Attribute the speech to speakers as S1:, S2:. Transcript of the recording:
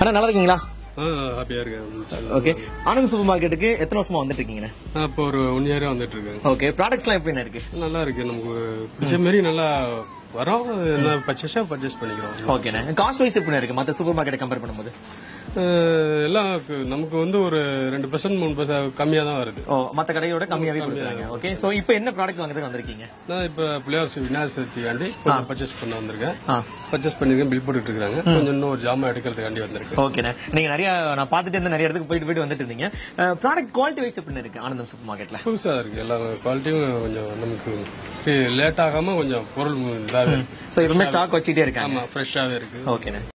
S1: அண்ணா நல்லா இருக்கீங்களா
S2: ஹாப்பியா இருக்கேன்
S1: ஓகே ஆனந்த் சூப்பர் மார்க்கெட்டுக்கு எத்தனை வருஷமா வந்துட்டு இருக்கீங்கண்ணே
S2: நான் இப்போ ஒரு ஒன் இயரா வந்துட்டு இருக்கேன்
S1: ஓகே ப்ராடக்ட்ஸ்லாம் எப்படி இருக்கு
S2: நல்லா இருக்கு நமக்கு பிடிச்ச மாதிரி நல்லா வரோம் என்ன பர்ச்சேஸா பர்ச்சேஸ் பண்ணிக்கிறோம்
S1: ஓகேண்ணே காஸ்ட் வைஸ் எப்படி இருக்கு மற்ற சூப்பர் மார்க்கெட்டை கம்பேர் பண்ணும்போது
S2: அஹ் எல்லாம் கு- நமக்கு வந்து ஒரு ரெண்டு பர்சன்ட் மூணு பர்சன்ட் கம்மியா தான் வருது
S1: ஓ மற்ற கடையோட கம்மியாவே கொடுக்குறாங்க ஓகே சோ இப்போ என்ன ப்ராடக்ட் வாங்குறதுக்கு வந்திருக்கீங்க
S2: நான் இப்ப பிள்ளையார் சு- விநாயகர் சதுர்த்திக்காண்டி கொஞ்சம் பர்ச்சேஸ் பண்ண வந்திருக்கேன்
S1: ஆ
S2: பர்ச்சேஸ் பண்ணிருக்கேன் பில் போட்டுட்டு இருக்காங்க கொஞ்சம் இன்னும் ஒரு ஜாமான் எடுக்கிறதுக்காண்டி வந்திருக்கேன்
S1: ஓகேண்ணே நீங்க நிறைய நான் பார்த்துட்டு இருந்த நிறைய இடத்துக்கு போயிட்டு போயிட்டு வந்துட்டு இருந்தீங்க ப்ராடக்ட் குவாலிட்டி வைஸ் எப்படி இருக்கு ஆனந்தம் சூப்பர் மார்க்கெட்ல
S2: புதுசா இருக்கு எல்லா குவாலிட்டியும் கொஞ்சம் நமக்கு லேட் ஆகாம கொஞ்சம் பொருள் இதாவே இருக்கு
S1: சோ எப்பவுமே ஸ்டாக் வச்சுட்டே இருக்காங்க
S2: ஆமா ஃப்ரெஷ்ஷாவே இருக்கு
S1: ஓகேண்ணே